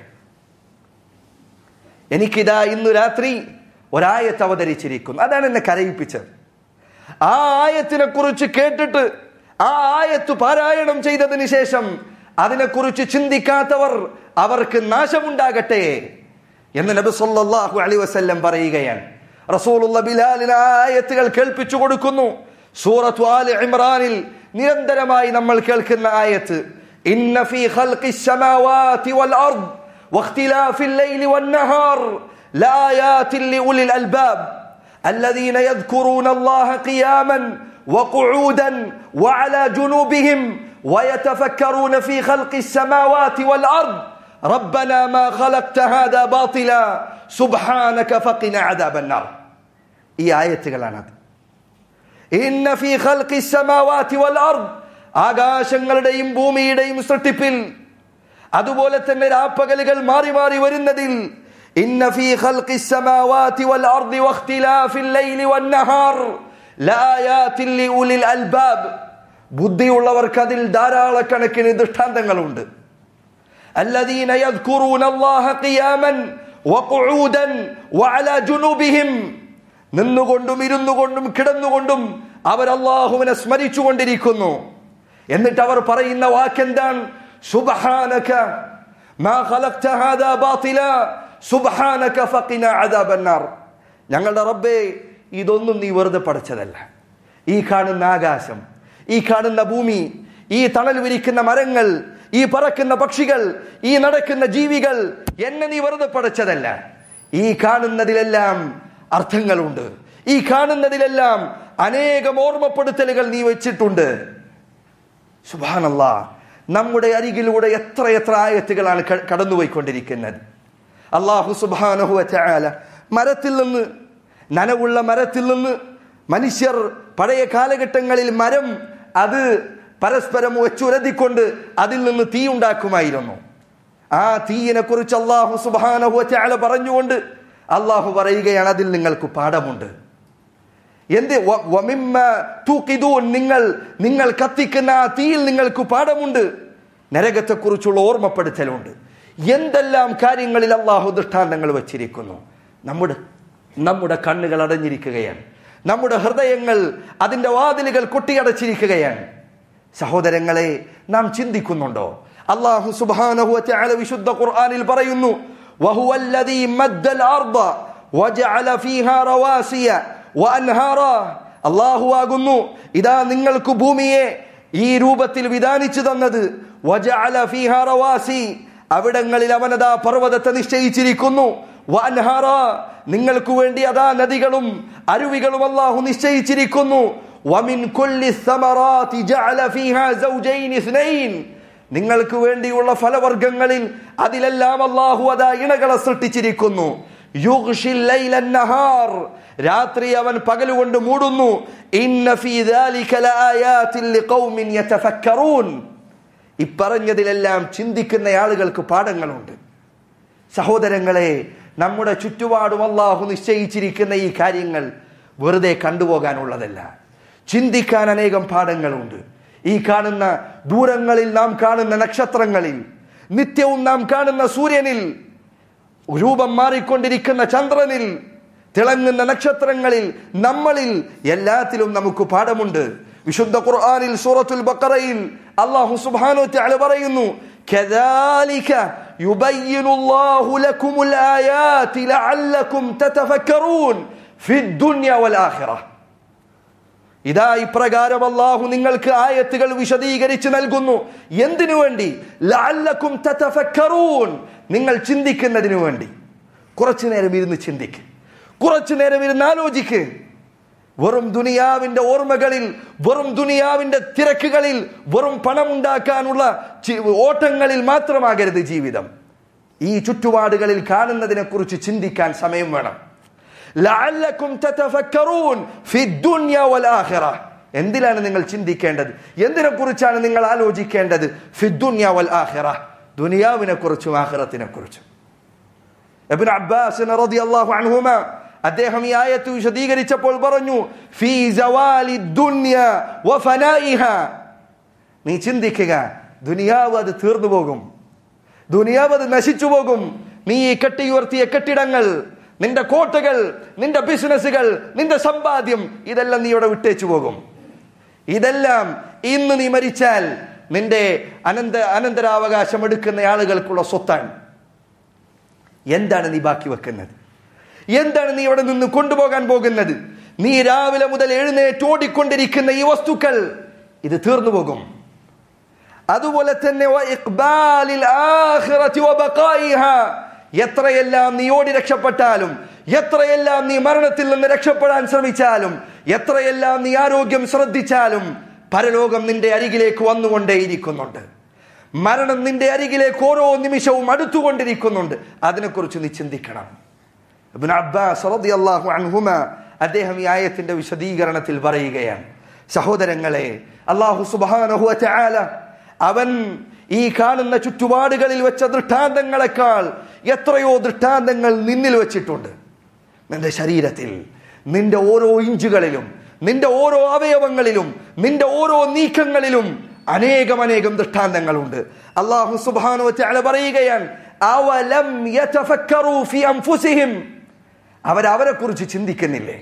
എനിക്കിതാ ഇന്ന് രാത്രി ഒരായത്ത് അവതരിച്ചിരിക്കുന്നു അതാണ് എന്നെ കരയിപ്പിച്ചത് ആ ആയത്തിനെ കുറിച്ച് കേട്ടിട്ട് ആ ആയത്ത് പാരായണം ചെയ്തതിന് ശേഷം അതിനെക്കുറിച്ച് ചിന്തിക്കാത്തവർ അവർക്ക് നാശമുണ്ടാകട്ടെ എന്ന് നബി സല്ലല്ലാഹു അലൈഹി വസല്ലം പറയുകയാണ് റസൂലുള്ള ബിലാലിന് ആ ആയത്തുകൾ കേൾപ്പിച്ചു കൊടുക്കുന്നു സൂറത്തു ആലി ഇമ്രാനിൽ നിരന്തരമായി നമ്മൾ കേൾക്കുന്ന ആയത്ത് ഇന്ന ഫീ ഖൽഖിസ് സമാവാതി വൽ അർദ് واختلاف الليل والنهار لآيات لأولي الألباب الذين يذكرون الله قياما وقعودا وعلى جنوبهم ويتفكرون في خلق السماوات والأرض ربنا ما خلقت هذا باطلا سبحانك فقنا عذاب النار ഈ ആയത്തുകളാണത് ഇന്ന ഫീ ഖൽഖി സമാവാതി വൽ അർദ് ആകാശങ്ങളുടെയും ഭൂമിയുടെയും സൃഷ്ടിപ്പിൽ അതുപോലെ തന്നെ രാപ്പകലുകൾ മാറി മാറി വരുന്നതിൽ ഇന്ന ഫീ ഖൽഖി സമാവാതി വൽ അർദി വഖ്തിലാഫിൽ ലൈലി വൻ നഹാർ ലആയാതിൻ ലിഉലിൽ അൽബാബ് ബുദ്ധിയുള്ളവർക്ക് അതിൽ ധാരാളക്കണക്കിന് ദൃഷ്ടാന്തങ്ങളുണ്ട് الذين يذكرون الله قياما وقعودا وعلى جنوبهم നിന്നുകൊണ്ടും ഇരുന്നുകൊണ്ടും കിടന്നുകൊണ്ടും അവർ അള്ളാഹുവിനെ സ്മരിച്ചുകൊണ്ടിരിക്കുന്നു എന്നിട്ട് അവർ പറയുന്ന വാക്കെന്താണ് സുബ്ഹാനക മാ ഖലഖ്ത ഹാദാ ബാതില സുബ്ഹാനക ഫഖിന അദാബന്നാർ ഞങ്ങളുടെ റബ്ബേ ഇതൊന്നും നീ വെറുതെ പഠിച്ചതല്ല ഈ കാണുന്ന ആകാശം ഈ കാണുന്ന ഭൂമി ഈ തണൽ വിരിക്കുന്ന മരങ്ങൾ ഈ പറക്കുന്ന പക്ഷികൾ ഈ നടക്കുന്ന ജീവികൾ എന്നെ നീ വെറുതെ പഠിച്ചതല്ല ഈ കാണുന്നതിലെല്ലാം അർത്ഥങ്ങളുണ്ട് ഈ കാണുന്നതിലെല്ലാം അനേകം ഓർമ്മപ്പെടുത്തലുകൾ നീ വെച്ചിട്ടുണ്ട് സുബാനല്ല നമ്മുടെ അരികിലൂടെ എത്ര എത്ര ആയത്തുകളാണ് ക- കടന്നുപോയിക്കൊണ്ടിരിക്കുന്നത് അള്ളാഹു സുബാനഹു ചായാല മരത്തിൽ നിന്ന് നനവുള്ള മരത്തിൽ നിന്ന് മനുഷ്യർ പഴയ കാലഘട്ടങ്ങളിൽ മരം അത് പരസ്പരം വെച്ചുരതിക്കൊണ്ട് അതിൽ നിന്ന് തീ ഉണ്ടാക്കുമായിരുന്നു ആ തീയിനെ കുറിച്ച് അള്ളാഹു സുബാനഹു ചായാല പറഞ്ഞുകൊണ്ട് അള്ളാഹു പറയുകയാണ് അതിൽ നിങ്ങൾക്ക് പാഠമുണ്ട് എന്ത് വ- വമിമ്മ തൂക്കിദൂൻ നിങ്ങൾ നിങ്ങൾ കത്തിക്കുന്ന ആ തീയിൽ നിങ്ങൾക്ക് പാഠമുണ്ട് നരകത്തെക്കുറിച്ചുള്ള ഓർമ്മപ്പെടുത്തലുണ്ട് എന്തെല്ലാം കാര്യങ്ങളിൽ അള്ളാഹു ദൃഷ്ടാന്തങ്ങൾ വച്ചിരിക്കുന്നു നമ്മുടെ നമ്മുടെ കണ്ണുകൾ അടഞ്ഞിരിക്കുകയാണ് നമ്മുടെ ഹൃദയങ്ങൾ അതിന്റെ വാതിലുകൾ കൊട്ടിയടച്ചിരിക്കുകയാണ് സഹോദരങ്ങളെ നാം ചിന്തിക്കുന്നുണ്ടോ അള്ളാഹു സുബ്ഹാനഹു വതആല വിശുദ്ധ ഖുർആനിൽ പറയുന്നു وهو الذي مد الأرض وجعل فيها رواسي وأنهارا അള്ളാഹു ആകുന്നു ഇതാ നിങ്ങൾക്ക് ഭൂമിയെ ഈ രൂപത്തിൽ വിധാനിച്ചു തന്നത് വജഅല ഫീഹാ റവാസി അവിടങ്ങളിൽ അവനതാ പർവ്വതത്തെ നിശ്ചയിച്ചിരിക്കുന്നു വഅൻഹാറ നിങ്ങൾക്ക് വേണ്ടി അതാ നദികളും അരുവികളും അള്ളാഹു നിശ്ചയിച്ചിരിക്കുന്നു വമിൻ കുല്ലി സമറാത്തി ജഅല ഫീഹാ സൗജൈൻ ഇസ്നൈൻ നിങ്ങൾക്ക് വേണ്ടിയുള്ള ഫലവർഗങ്ങളിൽ അതിലെല്ലാം അള്ളാഹു അതാ ഇണകളെ സൃഷ്ടിച്ചിരിക്കുന്നു യുഗ്ഷിൽ ലൈലൻ നഹാർ രാത്രി അവൻ പകലുകൊണ്ട് മൂടുന്നു ഇന്ന ഫീ ദാലിക ലആയാതിൻ ലിഖൗമിൻ യതഫക്കറൂൻ ഇപ്പറഞ്ഞതിലെല്ലാം ചിന്തിക്കുന്ന ആളുകൾക്ക് പാഠങ്ങളുണ്ട് സഹോദരങ്ങളെ നമ്മുടെ ചുറ്റുപാടും അള്ളാഹു നിശ്ചയിച്ചിരിക്കുന്ന ഈ കാര്യങ്ങൾ വെറുതെ കണ്ടുപോകാനുള്ളതല്ല ചിന്തിക്കാൻ അനേകം പാഠങ്ങളുണ്ട് ഈ കാണുന്ന ദൂരങ്ങളിൽ നാം കാണുന്ന നക്ഷത്രങ്ങളിൽ നിത്യവും നാം കാണുന്ന സൂര്യനിൽ രൂപം മാറിക്കൊണ്ടിരിക്കുന്ന ചന്ദ്രനിൽ തിളങ്ങുന്ന നക്ഷത്രങ്ങളിൽ നമ്മളിൽ എല്ലാത്തിലും നമുക്ക് പാഠമുണ്ട് വിശുദ്ധ ഖുർആനിൽ സൂറത്തുൽ ബഖറയിൽ അല്ലാഹു സുബ്ഹാനഹു വതആല പറയുന്നു كذلك يبين الله لكم الآيات لعلكم تتفكرون في الدنيا والآخرة ഇതാ ഇപ്രകാരം അള്ളാഹു നിങ്ങൾക്ക് ആയത്തുകൾ വിശദീകരിച്ച് നൽകുന്നു എന്തിനു വേണ്ടി ലഅല്ലക്കും തതഫക്കറൂൻ നിങ്ങൾ ചിന്തിക്കുന്നതിനു വേണ്ടി കുറച്ചു നേരം ഇരുന്ന് ചിന്തിക്ക് കുറച്ചു നേരം ഇരുന്ന് ആലോചിക്ക് വെറും ദുനിയാവിന്റെ ഓർമ്മകളിൽ വെറും ദുനിയാവിന്റെ തിരക്കുകളിൽ വെറും പണമുണ്ടാക്കാനുള്ള ചി- ഓട്ടങ്ങളിൽ മാത്രമാകരുത് ജീവിതം ഈ ചുറ്റുപാടുകളിൽ കാണുന്നതിനെ കുറിച്ച് ചിന്തിക്കാൻ സമയം വേണം ലഅല്ലക്കും തതഫക്കറൂൻ ഫി ദുനിയ വൽ ആഖിറ എന്തിനാണ് നിങ്ങൾ ചിന്തിക്കേണ്ടത് എന്തിനെ കുറിച്ചാണ് നിങ്ങൾ ആലോചിക്കേണ്ടത് ഫി ദുനിയ വൽ ആഖിറ ദുനിയാവിനെ കുറിച്ചും ആഖിറത്തിനെ കുറിച്ചും ഇബ്നു അബ്ബാസ് റളിയല്ലാഹു അൻഹുമ അദ്ദേഹം ഈ ആയത്ത് വിശദീകരിച്ചപ്പോൾ പറഞ്ഞു ഫീ സവാലി ദുനിയ വഫനായിഹ നീ ചിന്തിക്കുക ദുനിയാവ് അത് തീർന്നു പോകും ദുനിയാവ് അത് നശിച്ചു പോകും നീ ഈ കെട്ടിയുയർത്തിയ കെട്ടിടങ്ങൾ നിന്റെ കോട്ടകൾ നിന്റെ ബിസിനസ്സുകൾ നിന്റെ സമ്പാദ്യം ഇതെല്ലാം നീ ഇവിടെ വിട്ടേച്ചു പോകും ഇതെല്ലാം ഇന്ന് നീ മരിച്ചാൽ നിന്റെ അനന്ത അനന്തരാവകാശം എടുക്കുന്ന ആളുകൾക്കുള്ള സ്വത്താണ് എന്താണ് നീ ബാക്കി വെക്കുന്നത് എന്താണ് നീ ഇവിടെ നിന്ന് കൊണ്ടുപോകാൻ പോകുന്നത് നീ രാവിലെ മുതൽ എഴുന്നേറ്റ് ഓടിക്കൊണ്ടിരിക്കുന്ന ഈ വസ്തുക്കൾ ഇത് തീർന്നു പോകും അതുപോലെ തന്നെ വ ഇഖ്ബാലിൽ ആഖിറതി വ ബഖായിഹ. എത്രയെല്ലാം നീ ഓടി രക്ഷപ്പെട്ടാലും എത്രയെല്ലാം നീ മരണത്തിൽ നിന്ന് രക്ഷപ്പെടാൻ ശ്രമിച്ചാലും എത്രയെല്ലാം നീ ആരോഗ്യം ശ്രദ്ധിച്ചാലും പരലോകം നിന്റെ അരികിലേക്ക് വന്നുകൊണ്ടേയിരിക്കുന്നുണ്ട് മരണം നിന്റെ അരികിലേക്ക് ഓരോ നിമിഷവും അടുത്തുകൊണ്ടിരിക്കുന്നുണ്ട് അതിനെക്കുറിച്ച് നീ ചിന്തിക്കണം ഇബ്നു അബ്ബാസ് റളിയല്ലാഹു അൻഹുമ അദ്ദേഹം ഈ ആയത്തിന്റെ വിശദീകരണത്തിൽ പറയുകയാണ് സഹോദരങ്ങളെ അള്ളാഹു സുബ്ഹാനഹു വതആല അവൻ ഈ കാണുന്ന ചുറ്റുപാടുകളിൽ വെച്ച ദൃഷ്ടാന്തങ്ങളെക്കാൾ എത്രയോ ദൃഷ്ടാന്തങ്ങൾ നിന്നിൽ വെച്ചിട്ടുണ്ട് നിന്റെ ശരീരത്തിൽ നിന്റെ ഓരോ ഇഞ്ചുകളിലും നിന്റെ ഓരോ അവയവങ്ങളിലും നിന്റെ ഓരോ നീക്കങ്ങളിലും അനേകം അനേകം ദൃഷ്ടാന്തങ്ങളുണ്ട് അള്ളാഹു സുബ്ഹാനഹു വതആല പറയുകയാണ് അവലം യതഫക്കറൂ ഫി അൻഫുസിഹിം അവരവരെ കുറിച്ച് ചിന്തിക്കുന്നില്ലേ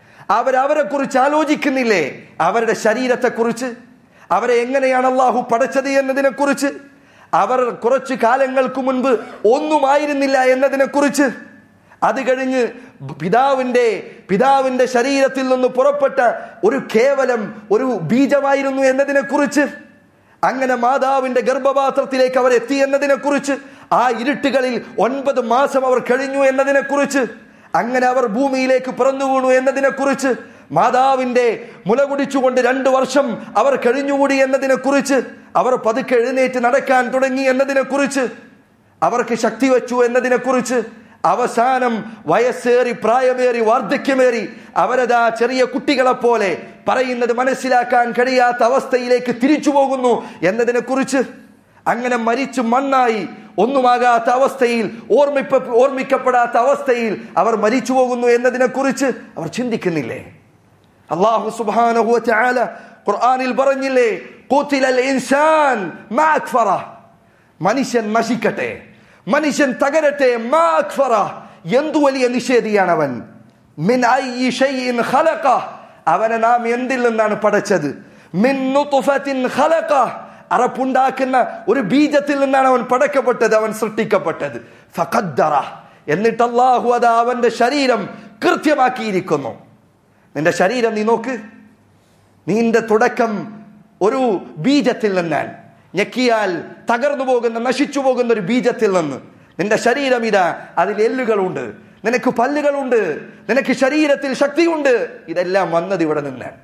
അവരവരെ കുറിച്ച് ആലോചിക്കുന്നില്ലേ അവരുടെ ശരീരത്തെക്കുറിച്ച് അവരെ എങ്ങനെയാണ് അള്ളാഹു പടച്ചത് എന്നതിനെ കുറിച്ച് അവർ കുറച്ചു കാലങ്ങൾക്ക് മുൻപ് ഒന്നുമായിരുന്നില്ല എന്നതിനെ കുറിച്ച് അത് കഴിഞ്ഞ് പിതാവിന്റെ പിതാവിന്റെ ശരീരത്തിൽ നിന്ന് പുറപ്പെട്ട ഒരു കേവലം ഒരു ബീജമായിരുന്നു എന്നതിനെ കുറിച്ച് അങ്ങനെ മാതാവിന്റെ ഗർഭപാത്രത്തിലേക്ക് അവർ എത്തി എന്നതിനെ കുറിച്ച് ആ ഇരുട്ടുകളിൽ ഒൻപത് മാസം അവർ കഴിഞ്ഞു എന്നതിനെ കുറിച്ച് അങ്ങനെ അവർ ഭൂമിയിലേക്ക് പിറന്നു വീണു എന്നതിനെ കുറിച്ച് മാതാവിന്റെ മുല കുടിച്ചുകൊണ്ട് രണ്ടു വർഷം അവർ കഴിഞ്ഞുകൂടി എന്നതിനെ കുറിച്ച് അവർ പതുക്കെ എഴുന്നേറ്റ് നടക്കാൻ തുടങ്ങി എന്നതിനെ കുറിച്ച് അവർക്ക് ശക്തി വെച്ചു എന്നതിനെ കുറിച്ച് അവസാനം വയസ്സേറി പ്രായമേറി വാർദ്ധക്യമേറി അവരതാ ചെറിയ കുട്ടികളെ പോലെ പറയുന്നത് മനസ്സിലാക്കാൻ കഴിയാത്ത അവസ്ഥയിലേക്ക് തിരിച്ചു പോകുന്നു എന്നതിനെ കുറിച്ച് അങ്ങനെ മരിച്ചു മണ്ണായി ഒന്നുമാകാത്ത അവസ്ഥയിൽ ഓർമ്മിപ്പ ഓർമ്മിക്കപ്പെടാത്ത അവസ്ഥയിൽ അവർ മരിച്ചു പോകുന്നു എന്നതിനെ കുറിച്ച് അവർ ചിന്തിക്കുന്നില്ലേ അള്ളാഹു സുബ്ഹാനഹു വതആല ഖുർആനിൽ പറഞ്ഞില്ലേ ഖുതിലൽ ഇൻസാൻ മാ അക്ഫറ മനുഷ്യൻ നശിക്കട്ടെ മനുഷ്യൻ തകരട്ടെ മാ അക്ഫറ എന്തു വലിയ നിഷേധിയാണ് അവൻ മിൻ അയ്യി ഷൈഇൻ ഖലഖ അവനെ നാം എന്തിൽ നിന്നാണ് പടച്ചത് മിൻ നുത്ഫത്തിൻ ഖലഖ അറപ്പുണ്ടാക്കുന്ന ഒരു ബീജത്തിൽ നിന്നാണ് അവൻ പടക്കപ്പെട്ടത് അവൻ സൃഷ്ടിക്കപ്പെട്ടത് ഫഖദ്ദറ എന്നിട്ട് അള്ളാഹു അത് അവന്റെ ശരീരം കൃത്യമാക്കിയിരിക്കുന്നു നിന്റെ ശരീരം നീ നോക്ക് നീന്റെ തുടക്കം ഒരു ബീജത്തിൽ നിന്നാണ് ഞെക്കിയാൽ തകർന്നു പോകുന്ന നശിച്ചു പോകുന്ന ഒരു ബീജത്തിൽ നിന്ന് നിന്റെ ശരീരം ഇതാ അതിൽ എല്ലുകളുണ്ട് നിനക്ക് പല്ലുകളുണ്ട് നിനക്ക് ശരീരത്തിൽ ശക്തിയുണ്ട് ഇതെല്ലാം വന്നത് ഇവിടെ നിന്നാണ്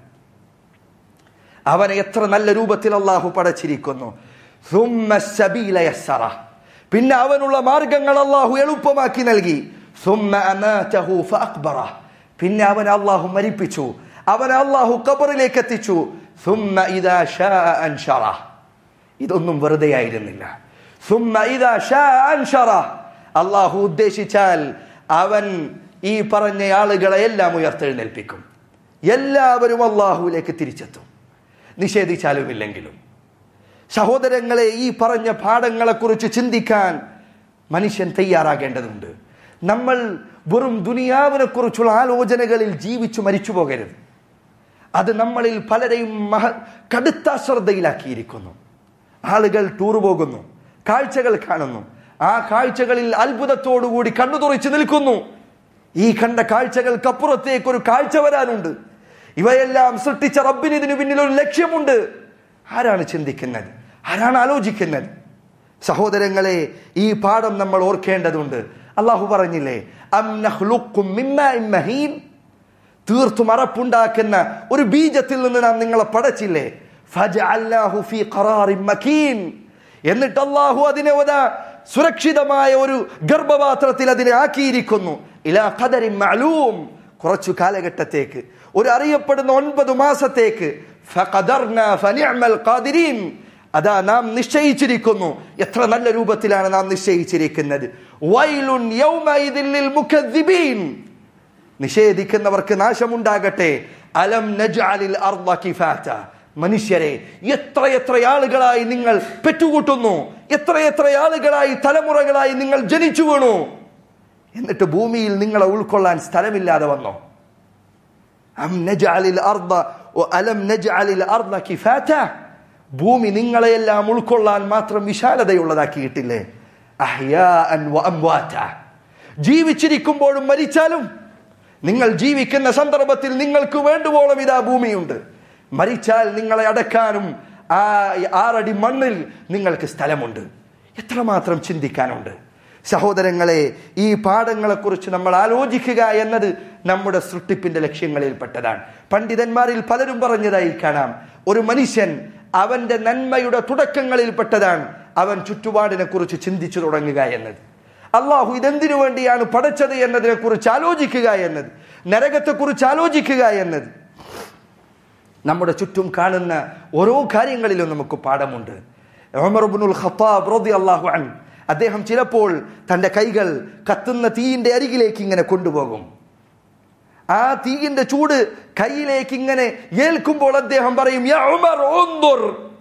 അവനെ എത്ര നല്ല രൂപത്തിൽ അള്ളാഹു പടച്ചിരിക്കുന്നു ثم السبيل يسره. പിന്നെ അവനുള്ള മാർഗങ്ങൾ അള്ളാഹു എളുപ്പമാക്കി നൽകി ثم أماته فأقبره. പിന്നെ അവനെ അള്ളാഹു മരിപ്പിച്ചു അവനെ അള്ളാഹു ഖബറിലേക്ക് എത്തിച്ചു ثم إذا شاء أنشره. ഇതൊന്നും വെറുതെ ആയിരുന്നില്ല ثم إذا شاء أنشره. അള്ളാഹു ഉദ്ദേശിച്ചാൽ അവൻ ഈ പറഞ്ഞ ആളുകളെ എല്ലാം ഉയർത്തെഴുന്നേൽപ്പിക്കും എല്ലാവരും അള്ളാഹുവിലേക്ക് തിരിച്ചെത്തും നിഷേധിച്ചാലും ഇല്ലെങ്കിലും സഹോദരങ്ങളെ ഈ പറഞ്ഞ പാഠങ്ങളെക്കുറിച്ച് ചിന്തിക്കാൻ മനുഷ്യൻ തയ്യാറാകേണ്ടതുണ്ട് നമ്മൾ വെറും ദുനിയാവിനെ കുറിച്ചുള്ള ആലോചനകളിൽ ജീവിച്ചു മരിച്ചു പോകരുത് അത് നമ്മളിൽ പലരെയും മഹ കടുത്ത ശ്രദ്ധയിലാക്കിയിരിക്കുന്നു ആളുകൾ ടൂർ പോകുന്നു കാഴ്ചകൾ കാണുന്നു ആ കാഴ്ചകളിൽ അത്ഭുതത്തോടുകൂടി കണ്ണു തുറച്ചു നിൽക്കുന്നു ഈ കണ്ട കാഴ്ചകൾക്കപ്പുറത്തേക്ക് ഒരു കാഴ്ച വരാനുണ്ട് ഇവയെല്ലാം സൃഷ്ടിച്ച റബ്ബിന് ഇതിന് പിന്നിൽ ഒരു ലക്ഷ്യമുണ്ട് ആരാണ് ചിന്തിക്കുന്നത് ആരാണ് ആലോചിക്കുന്നത് സഹോദരങ്ങളെ ഈ പാഠം നമ്മൾ ഓർക്കേണ്ടതുണ്ട് അള്ളാഹു പറഞ്ഞില്ലേ അം നഖ്ലുഖും മിമ്മാഇൻ മഹീൻ തീർത്തും അറപ്പുണ്ടാക്കുന്ന ഒരു ബീജത്തിൽ നിന്ന് നാം നിങ്ങളെ പടച്ചില്ലേ ഫജഅൽനാഹു ഫീ ഖറാറിൻ മക്കീൻ എന്നിട്ട് അള്ളാഹു അതിനെ ഒരു സുരക്ഷിതമായ ഒരു ഗർഭപാത്രത്തിൽ അതിനെ ആക്കിയിരിക്കുന്നു ഇലാ ഖദരിൻ മഅലൂം കുറച്ചു കാലഘട്ടത്തേക്ക് ഒരു അറിയപ്പെടുന്ന ഒൻപത് മാസത്തേക്ക് ഫഖദർനാ ഫനിഅമൽ ഖാദിരീൻ അതാ നാം നിശ്ചയിച്ചിരിക്കുന്നു എത്ര നല്ല രൂപത്തിലാണ് നാം നിശ്ചയിച്ചിരിക്കുന്നത് വൈലുൻ യൗമഇദിൻ ലിൽ മുകദ്ദിബീൻ നിഷേധിക്കുന്നവർക്ക് നാശമുണ്ടാകട്ടെ അലം നജ്അലിൽ അർദ കിഫാത മനുഷ്യരെ എത്രയെത്ര ആളുകളായി നിങ്ങൾ പെറ്റുകൂട്ടുന്നു എത്രയെത്ര ആളുകളായി തലമുറകളായി നിങ്ങൾ ജനിച്ചു വീണു എന്നിട്ട് ഭൂമിയിൽ നിങ്ങളെ ഉൾക്കൊള്ളാൻ സ്ഥലമില്ലാതെ വന്നോ അം നജ്അലിൽ അർദ അലം നജ്അലിൽ അർദ കിഫാത ഭൂമി നിങ്ങളെയെല്ലാം ഉൾക്കൊള്ളാൻ മാത്രം വിശാലതയുള്ളതാക്കിയിട്ടില്ലേ അഹ്യാഅൻ വ അംവാത ജീവിച്ചിരിക്കുമ്പോഴും മരിച്ചാലും നിങ്ങൾ ജീവിക്കുന്ന സന്ദർഭത്തിൽ നിങ്ങൾക്ക് വേണ്ടുവോളം ഇതാ ഭൂമിയുണ്ട് മരിച്ചാൽ നിങ്ങളെ അടക്കാനും ആ ആറടി മണ്ണിൽ നിങ്ങൾക്ക് സ്ഥലമുണ്ട് എത്രമാത്രം ചിന്തിക്കാനുണ്ട് സഹോദരങ്ങളെ ഈ പാഠങ്ങളെക്കുറിച്ച് നമ്മൾ ആലോചിക്കുക എന്നത് നമ്മുടെ സൃഷ്ടിപ്പിന്റെ ലക്ഷ്യങ്ങളിൽപ്പെട്ടതാണ് പണ്ഡിതന്മാരിൽ പലരും പറഞ്ഞതായി കാണാം ഒരു മനുഷ്യൻ അവന്റെ നന്മയുടെ തുടക്കങ്ങളിൽപ്പെട്ടതാണ് അവൻ ചുറ്റുപാടിനെ കുറിച്ച് ചിന്തിച്ചു തുടങ്ങുക എന്നത് അള്ളാഹു ഇതെന്തിനു വേണ്ടിയാണ് പടച്ചത് എന്നതിനെ കുറിച്ച് ആലോചിക്കുക എന്നത് നരകത്തെക്കുറിച്ച് ആലോചിക്കുക എന്നത് നമ്മുടെ ചുറ്റും കാണുന്ന ഓരോ കാര്യങ്ങളിലും നമുക്ക് പാഠമുണ്ട് ഉമർബുൽ ഖത്താബ് റളിയല്ലാഹു അൻ അദ്ദേഹം ചിലപ്പോൾ തന്റെ കൈകൾ കത്തുന്ന തീയിന്റെ അരികിലേക്ക് ഇങ്ങനെ കൊണ്ടുപോകും ആ തീയിന്റെ ചൂട് കൈയിലേക്ക് ഇങ്ങനെ ഏൽക്കുമ്പോൾ അദ്ദേഹം പറയും യാ ഉമർ ഉൻദുർ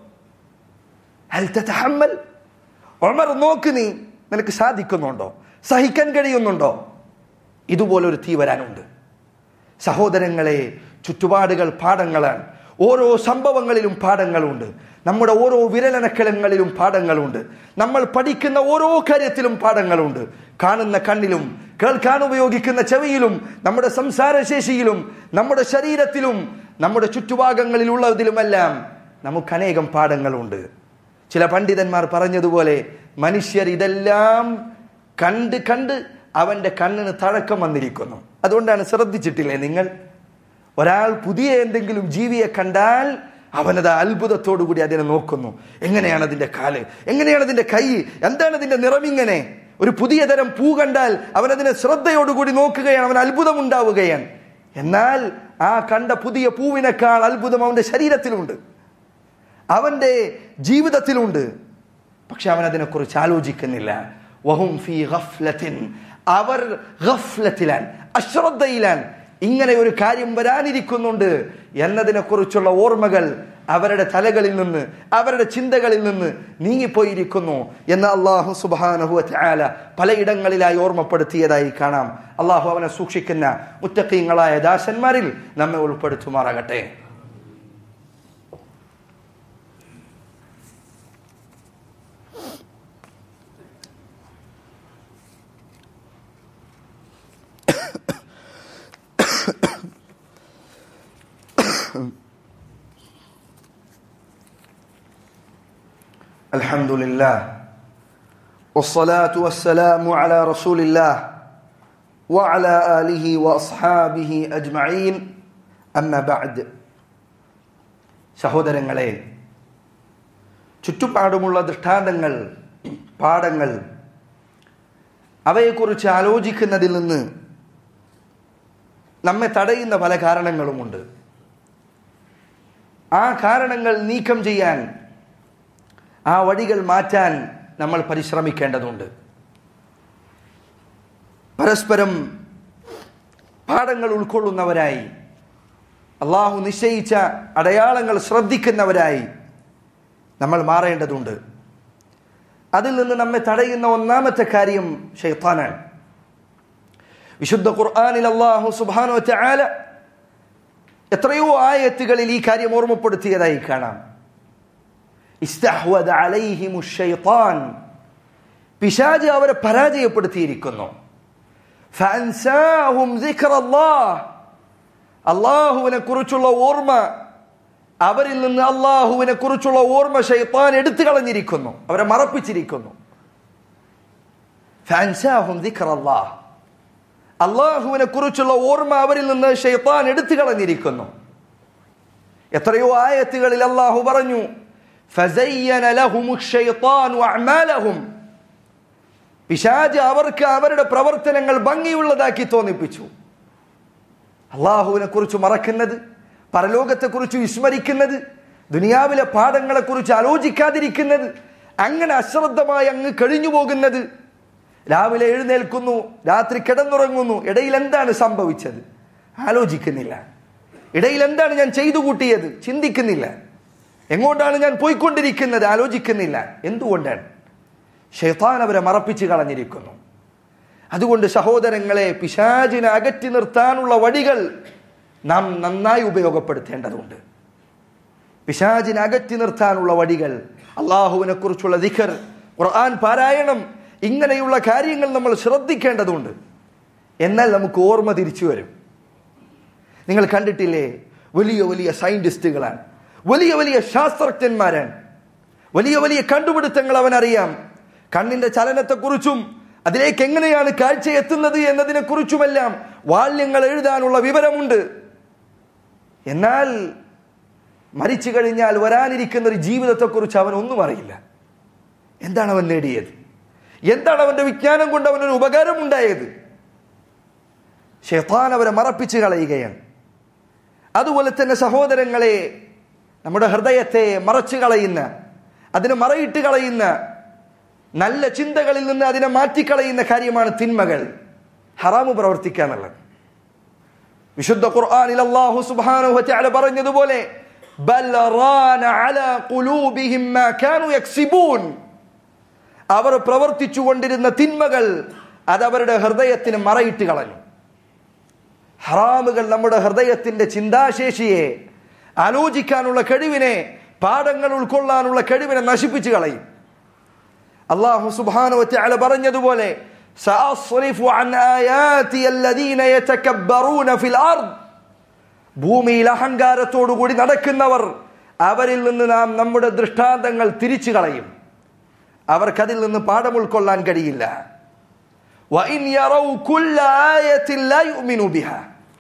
ഹൽ തതഹമ്മൽ ഉമർ നോക്ക് നീ നിനക്ക് സാധിക്കുന്നുണ്ടോ സഹിക്കാൻ കഴിയുന്നുണ്ടോ ഇതുപോലെ ഒരു തീ വരാനുണ്ട് സഹോദരങ്ങളെ ചുറ്റുപാടുകൾ പാഠങ്ങളാണ് ഓരോ സംഭവങ്ങളിലും പാഠങ്ങളുണ്ട് നമ്മുടെ ഓരോ വിരലനക്കലങ്ങളിലും പാഠങ്ങളുണ്ട് നമ്മൾ പഠിക്കുന്ന ഓരോ കാര്യത്തിലും പാഠങ്ങളുണ്ട് കാണുന്ന കണ്ണിലും കേൾക്കാൻ ഉപയോഗിക്കുന്ന ചെവിയിലും നമ്മുടെ സംസാരശേഷിയിലും നമ്മുടെ ശരീരത്തിലും നമ്മുടെ ചുറ്റുഭാഗങ്ങളിലുള്ളതിലുമെല്ലാം നമുക്ക് അനേകം പാഠങ്ങളുണ്ട് ചില പണ്ഡിതന്മാർ പറഞ്ഞതുപോലെ മനുഷ്യർ ഇതെല്ലാം കണ്ട് കണ്ട് അവന്റെ കണ്ണിന് തഴക്കം വന്നിരിക്കുന്നു അതുകൊണ്ടാണ് ശ്രദ്ധിച്ചിട്ടില്ലേ നിങ്ങൾ ഒരാൾ പുതിയ എന്തെങ്കിലും ജീവിയെ കണ്ടാൽ അവനത് അത്ഭുതത്തോടു കൂടി അതിനെ നോക്കുന്നു എങ്ങനെയാണ് അതിന്റെ കാല് എങ്ങനെയാണ് അതിന്റെ കൈ എന്താണ് അതിന്റെ നിറം ഇങ്ങനെ ഒരു പുതിയ തരം പൂ കണ്ടാൽ അവൻ അതിനെ ശ്രദ്ധയോടുകൂടി നോക്കുകയാണ് അവൻ അത്ഭുതം ഉണ്ടാവുകയാണ് എന്നാൽ ആ കണ്ട പുതിയ പൂവിനേക്കാൾ അത്ഭുതം അവന്റെ ശരീരത്തിലുണ്ട് അവന്റെ ജീവിതത്തിലുണ്ട് പക്ഷെ അവൻ അതിനെക്കുറിച്ച് ആലോചിക്കുന്നില്ല വഹും ഫീ ഗഫ്ലത്തിൻ അവർ ഗഫ്ലത്തിലാൻ അശ്രദ്ധയിലാൻ ഇങ്ങനെ ഒരു കാര്യം വരാനിരിക്കുന്നുണ്ട് എന്നതിനെ കുറിച്ചുള്ള ഓർമ്മകൾ അവരുടെ തലകളിൽ നിന്ന് അവരുടെ ചിന്തകളിൽ നിന്ന് നീങ്ങിപ്പോയിരിക്കുന്നു എന്ന് അള്ളാഹു സുബാനഹു ആല പലയിടങ്ങളിലായി ഓർമ്മപ്പെടുത്തിയതായി കാണാം അള്ളാഹു അവനെ സൂക്ഷിക്കുന്ന മുത്തക്കീങ്ങളായ ദാസന്മാരിൽ നമ്മെ ഉൾപ്പെടുത്തുമാറാകട്ടെ الحمد لله والصلاة والسلام على رسول الله وعلى آله وأصحابه أجمعين أما بعد സഹോദരങ്ങളെ ചുറ്റുപാടുമുള്ള ദൃഷ്ടാന്തങ്ങൾ പാഠങ്ങൾ അവയെക്കുറിച്ച് ആലോചിക്കുന്നതിൽ നിന്ന് നമ്മെ തടയുന്ന പല കാരണങ്ങളുമുണ്ട് ആ കാരണങ്ങൾ നീക്കം ചെയ്യാൻ ആ വഴികൾ മാറ്റാൻ നമ്മൾ പരിശ്രമിക്കേണ്ടതുണ്ട് പരസ്പരം പാഠങ്ങൾ ഉൾക്കൊള്ളുന്നവരായി അള്ളാഹു നിശ്ചയിച്ച അടയാളങ്ങൾ ശ്രദ്ധിക്കുന്നവരായി നമ്മൾ മാറേണ്ടതുണ്ട് അതിൽ നിന്ന് നമ്മെ തടയുന്ന ഒന്നാമത്തെ കാര്യം ഷെയ്ത്താനാണ് വിശുദ്ധ ഖുർആാനിൽ അള്ളാഹു സുബാനോ ചാല എത്രയോ ആയത്തുകളിൽ ഈ കാര്യം ഓർമ്മപ്പെടുത്തിയതായി കാണാം ഇസ്തഹ്വദ അലൈഹിമു ഷൈത്താൻ പിശാജ് അവരെ പരാജയപ്പെടുത്തിയിരിക്കുന്നു ഫഅൻസാഹും സിക്റല്ലാഹ് അള്ളാഹുവിനെ കുറിച്ചുള്ള ഓർമ്മ അവരിൽ നിന്ന് അള്ളാഹുവിനെ കുറിച്ചുള്ള ഓർമ്മ ഷൈത്താൻ എടുത്തു കളഞ്ഞിരിക്കുന്നു അവരെ മറപ്പിച്ചിരിക്കുന്നു ഫഅൻസാഹും സിക്റല്ലാഹ് അള്ളാഹുവിനെ കുറിച്ചുള്ള ഓർമ്മ അവരിൽ നിന്ന് ഷെയ്ത്താൻ എടുത്തു കളഞ്ഞിരിക്കുന്നു എത്രയോ ആയത്തുകളിൽ അള്ളാഹു പറഞ്ഞു ഫസയ്യന ലഹുമു ഷൈത്താനു അഅമാലഹും പിശാജ് അവർക്ക് അവരുടെ പ്രവർത്തനങ്ങൾ ഭംഗിയുള്ളതാക്കി തോന്നിപ്പിച്ചു അള്ളാഹുവിനെ കുറിച്ച് മറക്കുന്നത് പരലോകത്തെക്കുറിച്ച് വിസ്മരിക്കുന്നത് ദുനിയാവിലെ പാഠങ്ങളെക്കുറിച്ച് ആലോചിക്കാതിരിക്കുന്നത് അങ്ങനെ അശ്രദ്ധമായി അങ്ങ് കഴിഞ്ഞു പോകുന്നത് രാവിലെ എഴുന്നേൽക്കുന്നു രാത്രി കിടന്നുറങ്ങുന്നു ഇടയിൽ എന്താണ് സംഭവിച്ചത് ആലോചിക്കുന്നില്ല ഇടയിൽ എന്താണ് ഞാൻ ചെയ്തു കൂട്ടിയത് ചിന്തിക്കുന്നില്ല എങ്ങോട്ടാണ് ഞാൻ പോയിക്കൊണ്ടിരിക്കുന്നത് ആലോചിക്കുന്നില്ല എന്തുകൊണ്ടാണ് ഷെയ്ത്താൻ അവരെ മറപ്പിച്ച് കളഞ്ഞിരിക്കുന്നു അതുകൊണ്ട് സഹോദരങ്ങളെ പിശാചിനെ അകറ്റി നിർത്താനുള്ള വഴികൾ നാം നന്നായി ഉപയോഗപ്പെടുത്തേണ്ടതുണ്ട് പിശാചിനെ അകറ്റി നിർത്താനുള്ള വഴികൾ അള്ളാഹുവിനെ കുറിച്ചുള്ള ദിഖർ ഖുർആൻ പാരായണം ഇങ്ങനെയുള്ള കാര്യങ്ങൾ നമ്മൾ ശ്രദ്ധിക്കേണ്ടതുണ്ട് എന്നാൽ നമുക്ക് ഓർമ്മ തിരിച്ചു വരും നിങ്ങൾ കണ്ടിട്ടില്ലേ വലിയ വലിയ സയന്റിസ്റ്റുകളാണ് വലിയ വലിയ ശാസ്ത്രജ്ഞന്മാരാണ് വലിയ വലിയ കണ്ടുപിടുത്തങ്ങൾ അവൻ അറിയാം കണ്ണിന്റെ ചലനത്തെക്കുറിച്ചും അതിലേക്ക് എങ്ങനെയാണ് കാഴ്ച എത്തുന്നത് എന്നതിനെ കുറിച്ചുമെല്ലാം വാല്യങ്ങൾ എഴുതാനുള്ള വിവരമുണ്ട് എന്നാൽ മരിച്ചു കഴിഞ്ഞാൽ വരാനിരിക്കുന്ന ഒരു ജീവിതത്തെക്കുറിച്ച് അവൻ ഒന്നും അറിയില്ല എന്താണ് അവൻ നേടിയത് എന്താണ് അവന്റെ വിജ്ഞാനം കൊണ്ട് അവനൊരു ഉപകാരം ഉണ്ടായത് ഷെയ്ത്താൻ അവരെ മറപ്പിച്ച് കളയുകയാണ് അതുപോലെ തന്നെ സഹോദരങ്ങളെ നമ്മുടെ ഹൃദയത്തെ മറച്ചു കളയുന്ന അതിനെ മറയിട്ട് കളയുന്ന നല്ല ചിന്തകളിൽ നിന്ന് അതിനെ മാറ്റിക്കളയുന്ന കാര്യമാണ് തിന്മകൾ ഹറാമ് പ്രവർത്തിക്കുക എന്നുള്ളത് വിശുദ്ധ ഖുർആനിൽ അല്ലാഹു സുബ്ഹാനഹു വതആല പറഞ്ഞതുപോലെ ബൽ റാന അലാ ഖുലൂബിഹിം മാ കാനൂ യക്സിബൂൻ അവർ പ്രവർത്തിച്ചു കൊണ്ടിരുന്ന തിന്മകൾ അത് അവരുടെ ഹൃദയത്തിന് മറയിട്ട് കളഞ്ഞു ഹറാമുകൾ നമ്മുടെ ഹൃദയത്തിന്റെ ചിന്താശേഷിയെ ആലോചിക്കാനുള്ള കഴിവിനെ പാഠങ്ങൾ ഉൾക്കൊള്ളാനുള്ള കഴിവിനെ നശിപ്പിച്ചു കളയും അള്ളാഹു സുബ്ഹാനഹു വതആല പറഞ്ഞതുപോലെ സഅസ്രിഫു അൻ ആയാതി അല്ലദീന യതകബ്ബറൂന ഫിൽ അർദ് ഭൂമിയിൽ അഹങ്കാരത്തോടു കൂടി നടക്കുന്നവർ അവരിൽ നിന്ന് നാം നമ്മുടെ ദൃഷ്ടാന്തങ്ങൾ തിരിച്ചു കളയും അവർക്കതിൽ നിന്ന് പാഠം ഉൾക്കൊള്ളാൻ കഴിയില്ല وَإِنْ يَرَوْا كُلَّ آيَةٍ لَا يُؤْمِنُوا بِهَا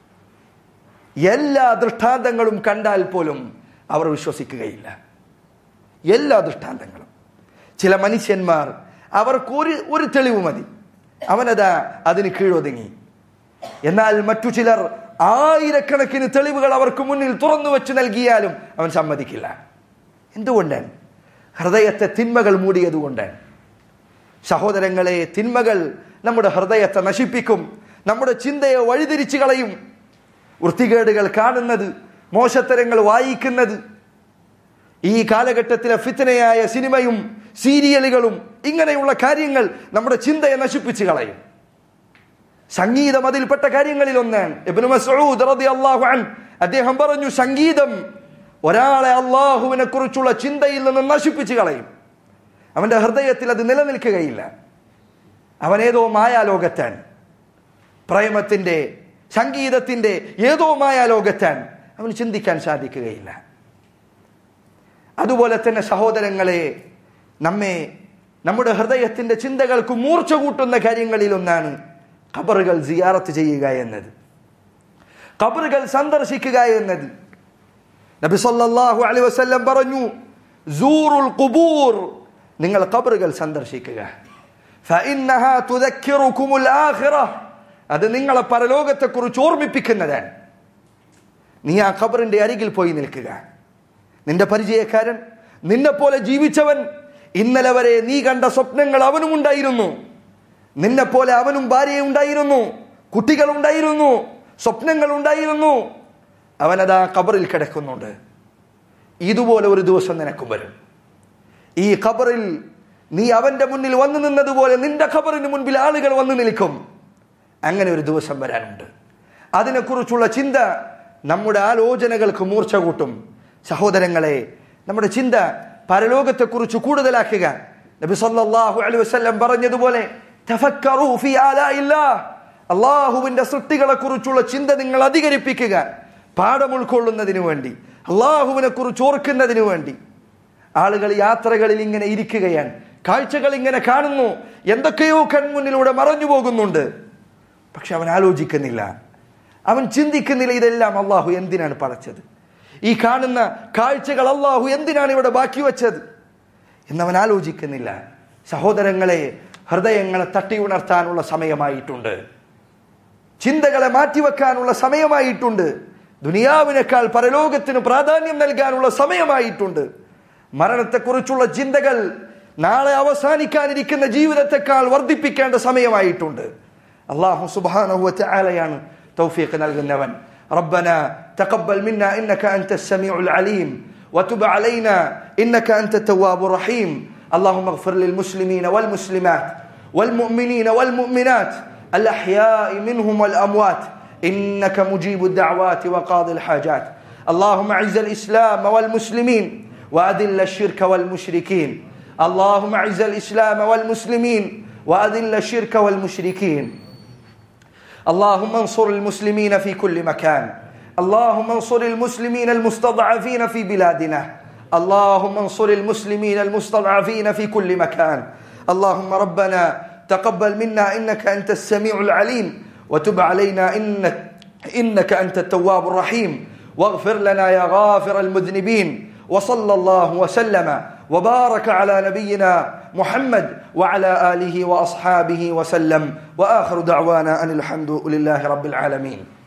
എല്ലാ ദൃഷ്ടാന്തങ്ങളും കണ്ടാൽ പോലും അവർ വിശ്വസിക്കുകയില്ല എല്ലാ ദൃഷ്ടാന്തങ്ങളും ചില മനുഷ്യന്മാർ അവർക്ക് ഒരു ഒരു തെളിവ് മതി അവനതാ അതിന് കീഴൊതുങ്ങി എന്നാൽ മറ്റു ചിലർ ആയിരക്കണക്കിന് തെളിവുകൾ അവർക്ക് മുന്നിൽ തുറന്നു വെച്ച് നൽകിയാലും അവൻ സമ്മതിക്കില്ല എന്തുകൊണ്ടാണ് ഹൃദയത്തെ തിന്മകൾ മൂടിയതുകൊണ്ടാണ് സഹോദരങ്ങളെ തിന്മകൾ നമ്മുടെ ഹൃദയത്തെ നശിപ്പിക്കും നമ്മുടെ ചിന്തയെ വഴിതിരിച്ചു കളയും വൃത്തികേടുകൾ കാണുന്നത് മോശത്തരങ്ങൾ വായിക്കുന്നത് ഈ കാലഘട്ടത്തിലെ ഫിത്തനയായ സിനിമയും സീരിയലുകളും ഇങ്ങനെയുള്ള കാര്യങ്ങൾ നമ്മുടെ ചിന്തയെ നശിപ്പിച്ചു കളയും സംഗീതം അതിൽപ്പെട്ട കാര്യങ്ങളിൽ ഒന്നാണ് ഇബ്നു മസ്ഊദ് റളിയല്ലാഹു അൻഹു അദ്ദേഹം പറഞ്ഞു സംഗീതം ഒരാളെ അള്ളാഹുവിനെ കുറിച്ചുള്ള ചിന്തയിൽ നിന്ന് നശിപ്പിച്ചു കളയും അവന്റെ ഹൃദയത്തിൽ അത് നിലനിൽക്കുകയില്ല അവൻ ഏതോ മായാലോകത്താണ് പ്രേമത്തിന്റെ സംഗീതത്തിന്റെ ഏതോ മായാലോകത്താണ് അവന് ചിന്തിക്കാൻ സാധിക്കുകയില്ല അതുപോലെ തന്നെ സഹോദരങ്ങളെ നമ്മെ നമ്മുടെ ഹൃദയത്തിന്റെ ചിന്തകൾക്ക് മൂർച്ച കൂട്ടുന്ന കാര്യങ്ങളിൽ ഒന്നാണ് ഖബറുകൾ സിയാറത്ത് ചെയ്യുക എന്നത് ഖബറുകൾ സന്ദർശിക്കുക എന്നത് നബി സല്ലല്ലാഹു അലൈഹി വസല്ലം പറഞ്ഞു സൂറുൽ ഖുബൂർ നിങ്ങൾ ഖബറുകൾ സന്ദർശിക്കുക ഫഇന്നഹാ തുദക്കിറുകുമുൽ ആഖിറ അത് നിങ്ങളെ പരലോകത്തെക്കുറിച്ച് ഓർമ്മിപ്പിക്കുന്നതാണ് നീ ആ ഖബറിന്റെ അരികിൽ പോയി നിൽക്കുക നിന്റെ പരിചയക്കാരൻ നിന്നെ പോലെ ജീവിച്ചവൻ ഇന്നലെ വരെ നീ കണ്ട സ്വപ്നങ്ങൾ അവനും ഉണ്ടായിരുന്നു നിന്നെ പോലെ അവനും ഭാര്യ ഉണ്ടായിരുന്നു കുട്ടികൾ ഉണ്ടായിരുന്നു സ്വപ്നങ്ങൾ ഉണ്ടായിരുന്നു അവനതാ ഖബറിൽ കിടക്കുന്നുണ്ട് ഇതുപോലെ ഒരു ദിവസം നിനക്കും വരും ഈ ഖബറിൽ നീ അവന്റെ മുന്നിൽ വന്നു നിന്നതുപോലെ നിന്റെ ഖബറിന് മുൻപിൽ ആളുകൾ വന്നു നിൽക്കും അങ്ങനെ ഒരു ദിവസം വരാനുണ്ട് അതിനെക്കുറിച്ചുള്ള ചിന്ത നമ്മുടെ ആലോചനകൾക്ക് മൂർച്ച കൂട്ടും സഹോദരങ്ങളെ നമ്മുടെ ചിന്ത പരലോകത്തെക്കുറിച്ച് കൂടുതലാക്കുക നബി സല്ലല്ലാഹു അലൈഹി വസല്ലം പറഞ്ഞതുപോലെ തഫക്കറൂ ഫീ ആലാഇല്ലാഹ് അള്ളാഹുവിന്റെ സൃഷ്ടികളെ കുറിച്ചുള്ള ചിന്ത നിങ്ങൾ അധികരിപ്പിക്കുക പാഠം ഉൾക്കൊള്ളുന്നതിന് വേണ്ടി അള്ളാഹുവിനെ കുറിച്ച് ഓർക്കുന്നതിന് വേണ്ടി ആളുകൾ യാത്രകളിൽ ഇങ്ങനെ ഇരിക്കുകയാണ് കാഴ്ചകൾ ഇങ്ങനെ കാണുന്നു എന്തൊക്കെയോ കൺമുന്നിലൂടെ മറഞ്ഞു പോകുന്നുണ്ട് പക്ഷെ അവൻ ആലോചിക്കുന്നില്ല അവൻ ചിന്തിക്കുന്നില്ല ഇതെല്ലാം അള്ളാഹു എന്തിനാണ് പടച്ചത് ഈ കാണുന്ന കാഴ്ചകൾ അള്ളാഹു എന്തിനാണ് ഇവിടെ ബാക്കി വെച്ചത് എന്നവൻ ആലോചിക്കുന്നില്ല സഹോദരങ്ങളെ ഹൃദയങ്ങളെ തട്ടി ഉണർത്താനുള്ള സമയമായിട്ടുണ്ട് ചിന്തകളെ മാറ്റിവെക്കാനുള്ള സമയമായിട്ടുണ്ട് ദുനിയാവിനേക്കാൾ പരലോകത്തിന് പ്രാധാന്യം നൽകാനുള്ള സമയമായിട്ടുണ്ട് മരണത്തെക്കുറിച്ചുള്ള ചിന്തകൾ നാളെ അവസാനിക്കാനിരിക്കുന്ന ജീവിതത്തെക്കാൾ വർദ്ധിപ്പിക്കേണ്ട സമയമായിട്ടുണ്ട് അള്ളാഹു സുബാനഹു ആലയാണ് തൗഫീഖ് നൽകുന്നവൻ ربنا تقبل منا انك انت السميع العليم وتب علينا انك انت التواب الرحيم اللهم اغفر للمسلمين والمسلمات والمؤمنين والمؤمنات الاحياء منهم والاموات انك مجيب الدعوات وقاضي الحاجات اللهم اعز الاسلام والمسلمين واذل الشرك والمشركين اللهم اعز الاسلام والمسلمين واذل الشرك والمشركين اللهم انصر المسلمين في كل مكان اللهم انصر المسلمين المستضعفين في بلادنا اللهم انصر المسلمين المستضعفين في كل مكان اللهم ربنا تقبل منا انك انت السميع العليم وتب علينا انك انك انت التواب الرحيم واغفر لنا يا غافر المذنبين وصلى الله وسلم وبارك على نبينا محمد وعلى اله واصحابه وسلم واخر دعوانا ان الحمد لله رب العالمين